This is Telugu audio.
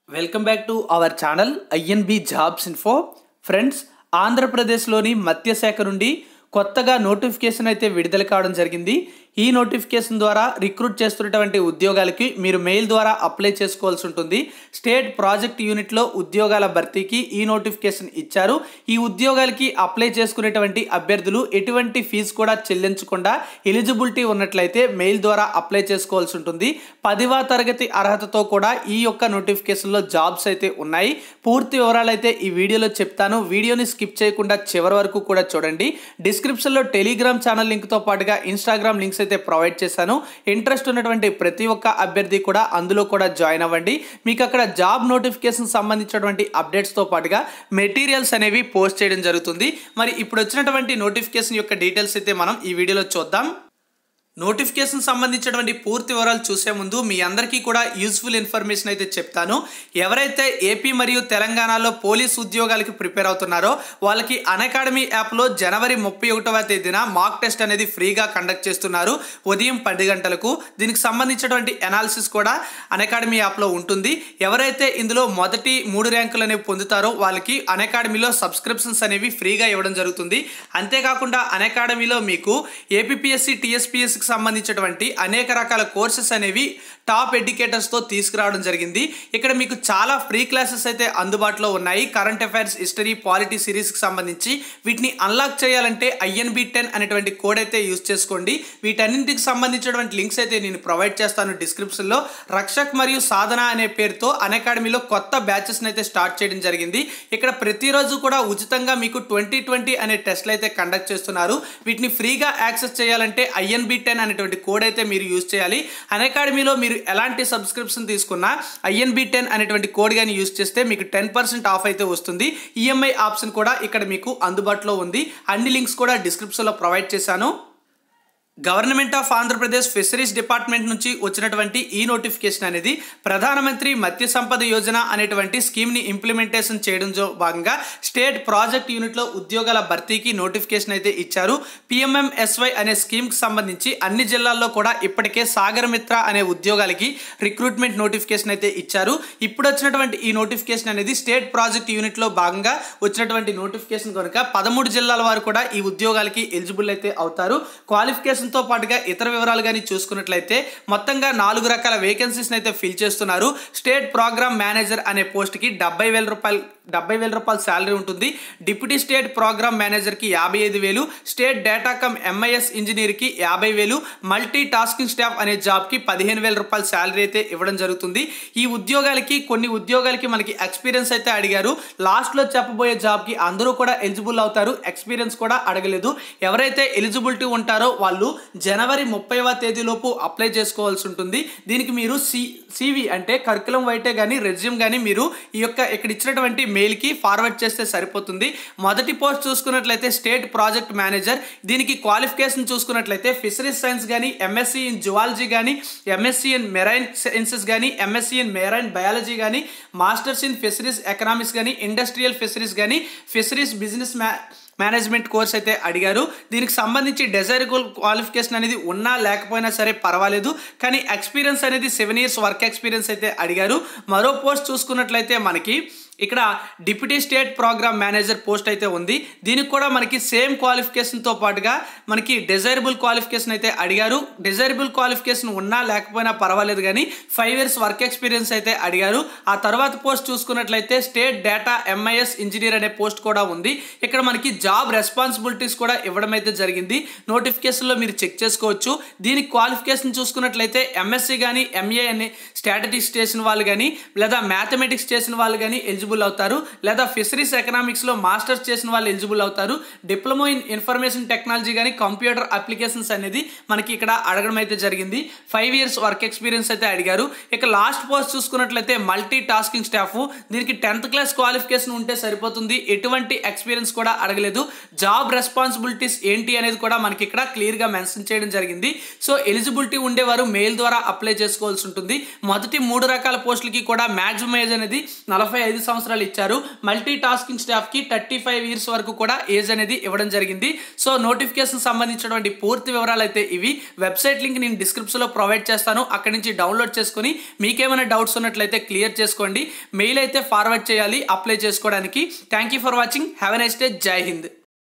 welcome back to our channel INB jobs info friends ఆంధ్రప్రదేశ్లోని మత్స్యశాఖ నుండి కొత్తగా నోటిఫికేషన్ అయితే విడుదల కావడం జరిగింది ఈ నోటిఫికేషన్ ద్వారా రిక్రూట్ చేస్తున్నటువంటి ఉద్యోగాలకి మీరు మెయిల్ ద్వారా అప్లై చేసుకోవాల్సి ఉంటుంది స్టేట్ ప్రాజెక్ట్ యూనిట్లో ఉద్యోగాల భర్తీకి ఈ నోటిఫికేషన్ ఇచ్చారు ఈ ఉద్యోగాలకి అప్లై చేసుకునేటువంటి అభ్యర్థులు ఎటువంటి ఫీజు కూడా చెల్లించకుండా ఎలిజిబిలిటీ ఉన్నట్లయితే మెయిల్ ద్వారా అప్లై చేసుకోవాల్సి ఉంటుంది పదివ తరగతి అర్హతతో కూడా ఈ యొక్క నోటిఫికేషన్లో జాబ్స్ అయితే ఉన్నాయి పూర్తి వివరాలు అయితే ఈ వీడియోలో చెప్తాను వీడియోని స్కిప్ చేయకుండా చివరి వరకు కూడా చూడండి డిస్క్రిప్షన్లో టెలిగ్రామ్ ఛానల్ లింక్తో పాటుగా ఇన్స్టాగ్రామ్ లింక్స్ అయితే ప్రొవైడ్ చేశాను ఇంట్రెస్ట్ ఉన్నటువంటి ప్రతి ఒక్క అభ్యర్థి కూడా అందులో కూడా జాయిన్ అవ్వండి మీకు అక్కడ జాబ్ నోటిఫికేషన్ సంబంధించినటువంటి అప్డేట్స్తో పాటుగా మెటీరియల్స్ అనేవి పోస్ట్ చేయడం జరుగుతుంది మరి ఇప్పుడు వచ్చినటువంటి నోటిఫికేషన్ యొక్క డీటెయిల్స్ అయితే మనం ఈ వీడియోలో చూద్దాం నోటిఫికేషన్ సంబంధించినటువంటి పూర్తి వివరాలు చూసే ముందు మీ అందరికీ కూడా యూస్ఫుల్ ఇన్ఫర్మేషన్ అయితే చెప్తాను ఎవరైతే ఏపీ మరియు తెలంగాణలో పోలీస్ ఉద్యోగాలకి ప్రిపేర్ అవుతున్నారో వాళ్ళకి అకాడమీ యాప్లో జనవరి ముప్పై ఒకటవ తేదీన మాక్ టెస్ట్ అనేది ఫ్రీగా కండక్ట్ చేస్తున్నారు ఉదయం పది గంటలకు దీనికి సంబంధించినటువంటి అనాలిసిస్ కూడా అకాడమీ యాప్లో ఉంటుంది ఎవరైతే ఇందులో మొదటి మూడు ర్యాంకులు అనేవి పొందుతారో వాళ్ళకి అకాడమీలో సబ్స్క్రిప్షన్స్ అనేవి ఫ్రీగా ఇవ్వడం జరుగుతుంది అంతేకాకుండా అకాడమీలో మీకు ఏపీఎస్సి టీఎస్పీఎస్సి సంబంధించినటువంటి అనేక రకాల కోర్సెస్ అనేవి టాప్ ఎడ్యుకేటర్స్తో తీసుకురావడం జరిగింది ఇక్కడ మీకు చాలా ఫ్రీ క్లాసెస్ అయితే అందుబాటులో ఉన్నాయి కరెంట్ అఫైర్స్ హిస్టరీ పాలిటీ సిరీస్కి సంబంధించి వీటిని అన్లాక్ చేయాలంటే ఐఎన్బి టెన్ అనేటువంటి కోడ్ అయితే యూజ్ చేసుకోండి వీటన్నింటికి సంబంధించినటువంటి లింక్స్ అయితే నేను ప్రొవైడ్ చేస్తాను డిస్క్రిప్షన్లో రక్షక్ మరియు సాధన అనే పేరుతో అకాడమీలో కొత్త బ్యాచెస్ని అయితే స్టార్ట్ చేయడం జరిగింది ఇక్కడ ప్రతిరోజు కూడా ఉచితంగా మీకు ట్వంటీ ట్వంటీ అనే టెస్ట్లు అయితే కండక్ట్ చేస్తున్నారు వీటిని ఫ్రీగా యాక్సెస్ చేయాలంటే ఐఎన్బి టెన్ అనేటువంటి కోడ్ అయితే మీరు యూజ్ చేయాలి అకాడమీలో మీరు ఎలాంటి సబ్స్క్రిప్షన్ తీసుకున్నా ఐఎన్బి టెన్ అనేటువంటి కోడ్ కానీ యూజ్ చేస్తే మీకు టెన్ పర్సెంట్ ఆఫ్ అయితే వస్తుంది ఈఎంఐ ఆప్షన్ కూడా ఇక్కడ మీకు అందుబాటులో ఉంది అన్ని లింక్స్ కూడా డిస్క్రిప్షన్లో ప్రొవైడ్ చేశాను government of Andhra Pradesh fisheries department నుంచి వచ్చినటువంటి ఈ నోటిఫికేషన్ అనేది ప్రధానమంత్రి మత్స్య సంపద యోజన అనేటువంటి స్కీమ్ని ఇంప్లిమెంటేషన్ చేయడం భాగంగా స్టేట్ ప్రాజెక్ట్ యూనిట్లో ఉద్యోగాల భర్తీకి నోటిఫికేషన్ అయితే ఇచ్చారు పిఎంఎంఎస్వై అనే స్కీమ్కి సంబంధించి అన్ని జిల్లాల్లో కూడా ఇప్పటికే సాగర్ మిత్ర అనే ఉద్యోగాలకి రిక్రూట్మెంట్ నోటిఫికేషన్ అయితే ఇచ్చారు ఇప్పుడు వచ్చినటువంటి ఈ నోటిఫికేషన్ అనేది స్టేట్ ప్రాజెక్ట్ యూనిట్లో భాగంగా వచ్చినటువంటి నోటిఫికేషన్ కనుక పదమూడు జిల్లాల వారు కూడా ఈ ఉద్యోగాలకి ఎలిజిబుల్ అయితే అవుతారు క్వాలిఫికేషన్ తో పాటుగా ఇతర వివరాలు కానీ చూసుకున్నట్లయితే మొత్తంగా నాలుగు రకాల వేకెన్సీస్ అయితే ఫిల్ చేస్తున్నారు స్టేట్ ప్రోగ్రామ్ మేనేజర్ అనే పోస్ట్కి డెబ్బై వేల రూపాయలు డెబ్బై వేల రూపాయల శాలరీ ఉంటుంది డిప్యూటీ స్టేట్ ప్రోగ్రామ్ మేనేజర్కి యాభై ఐదు వేలు స్టేట్ డేటా కమ్ ఎంఐఎస్ ఇంజనీర్కి యాభై వేలు మల్టీ టాస్కింగ్ స్టాఫ్ అనే జాబ్కి పదిహేను వేల రూపాయల శాలరీ అయితే ఇవ్వడం జరుగుతుంది ఈ ఉద్యోగాలకి కొన్ని ఉద్యోగాలకి మనకి ఎక్స్పీరియన్స్ అయితే అడిగారు లాస్ట్లో చెప్పబోయే జాబ్కి అందరూ కూడా ఎలిజిబుల్ అవుతారు ఎక్స్పీరియన్స్ కూడా అడగలేదు ఎవరైతే ఎలిజిబిలిటీ ఉంటారో వాళ్ళు జనవరి ముప్పైవ తేదీలోపు అప్లై చేసుకోవాల్సి ఉంటుంది దీనికి మీరు సి సివి అంటే కరికులం వైటే కానీ రెజ్యూమ్ కానీ మీరు ఈ యొక్క ఇక్కడ ఇచ్చినటువంటి మెయిల్కి ఫార్వర్డ్ చేస్తే సరిపోతుంది మొదటి పోస్ట్ చూసుకున్నట్లయితే స్టేట్ ప్రాజెక్ట్ మేనేజర్ దీనికి క్వాలిఫికేషన్ చూసుకున్నట్లయితే ఫిషరీస్ సైన్స్ కానీ ఎంఎస్సి ఇన్ జువాలజీ కానీ ఎంఎస్సి ఇన్ మెరైన్ సైన్సెస్ కానీ ఎంఎస్సి ఇన్ మెరైన్ బయాలజీ కానీ మాస్టర్స్ ఇన్ ఫిషరీస్ ఎకనామిక్స్ కానీ ఇండస్ట్రియల్ ఫిషరీస్ కానీ ఫిషరీస్ బిజినెస్ మ్యా మేనేజ్మెంట్ కోర్స్ అయితే అడిగారు దీనికి సంబంధించి డెజైరబుల్ క్వాలిఫికేషన్ అనేది ఉన్నా లేకపోయినా సరే పర్వాలేదు కానీ ఎక్స్పీరియన్స్ అనేది సెవెన్ ఇయర్స్ వర్క్ ఎక్స్పీరియన్స్ అయితే అడిగారు మరో పోస్ట్ చూసుకున్నట్లయితే మనకి ఇక్కడ deputy state programme manager post అయితే ఉంది దీనికి కూడా మనకి సేమ్ క్వాలిఫికేషన్తో పాటుగా మనకి డిజైరబుల్ క్వాలిఫికేషన్ అయితే అడిగారు డిజైరబుల్ క్వాలిఫికేషన్ ఉన్నా లేకపోయినా పర్వాలేదు కానీ ఫైవ్ ఇయర్స్ వర్క్ ఎక్స్పీరియన్స్ అయితే అడిగారు ఆ తర్వాత పోస్ట్ చూసుకున్నట్లయితే స్టేట్ డేటా ఎంఐఎస్ ఇంజనీర్ అనే పోస్ట్ కూడా ఉంది ఇక్కడ మనకి జాబ్ రెస్పాన్సిబిలిటీస్ కూడా ఇవ్వడం అయితే జరిగింది నోటిఫికేషన్లో మీరు చెక్ చేసుకోవచ్చు దీనికి క్వాలిఫికేషన్ చూసుకున్నట్లయితే ఎంఎస్సి కానీ ఎంఏ అని స్టాటిస్టిక్స్ చేసిన వాళ్ళు కానీ లేదా మ్యాథమెటిక్స్ చేసిన వాళ్ళు కానీ ఎలిజిబుల్ అవుతారు లేదా ఫిషరీస్ ఎకనామిక్స్లో మాస్టర్స్ చేసిన వాళ్ళు ఎలిజిబుల్ అవుతారు డిప్లొమా ఇన్ ఇన్ఫర్మేషన్ టెక్నాలజీ కానీ కంప్యూటర్ అప్లికేషన్స్ అనేది మనకి ఇక్కడ అడగడం అయితే జరిగింది ఫైవ్ ఇయర్స్ వర్క్ ఎక్స్పీరియన్స్ అయితే అడిగారు ఇక లాస్ట్ పోస్ట్ చూసుకున్నట్లయితే మల్టీ టాస్కింగ్ స్టాఫ్ దీనికి టెన్త్ క్లాస్ క్వాలిఫికేషన్ ఉంటే సరిపోతుంది ఎటువంటి ఎక్స్పీరియన్స్ కూడా అడగలేదు జాబ్ రెస్పాన్సిబిలిటీస్ ఏంటి అనేది కూడా మనకి ఇక్కడ క్లియర్గా మెన్షన్ చేయడం జరిగింది సో ఎలిజిబిలిటీ ఉండేవారు మెయిల్ ద్వారా అప్లై చేసుకోవాల్సి ఉంటుంది మొదటి మూడు రకాల పోస్టులకి కూడా మ్యాక్సిమం ఏజ్ అనేది నలభై ఐదు సంవత్సరాలు సంవత్సరాలు ఇచ్చారు మల్టీ టాస్కింగ్ స్టాఫ్కి థర్టీ ఫైవ్ ఇయర్స్ వరకు కూడా ఏజ్ అనేది ఇవ్వడం జరిగింది సో నోటిఫికేషన్ సంబంధించినటువంటి పూర్తి వివరాలు అయితే ఇవి వెబ్సైట్ లింక్ నేను డిస్క్రిప్షన్లో ప్రొవైడ్ చేస్తాను అక్కడి నుంచి డౌన్లోడ్ చేసుకుని మీకేమైనా డౌట్స్ ఉన్నట్లయితే క్లియర్ చేసుకోండి మెయిల్ అయితే ఫార్వర్డ్ చేయాలి అప్లై చేసుకోవడానికి thank you for watching have a nice day Jai Hind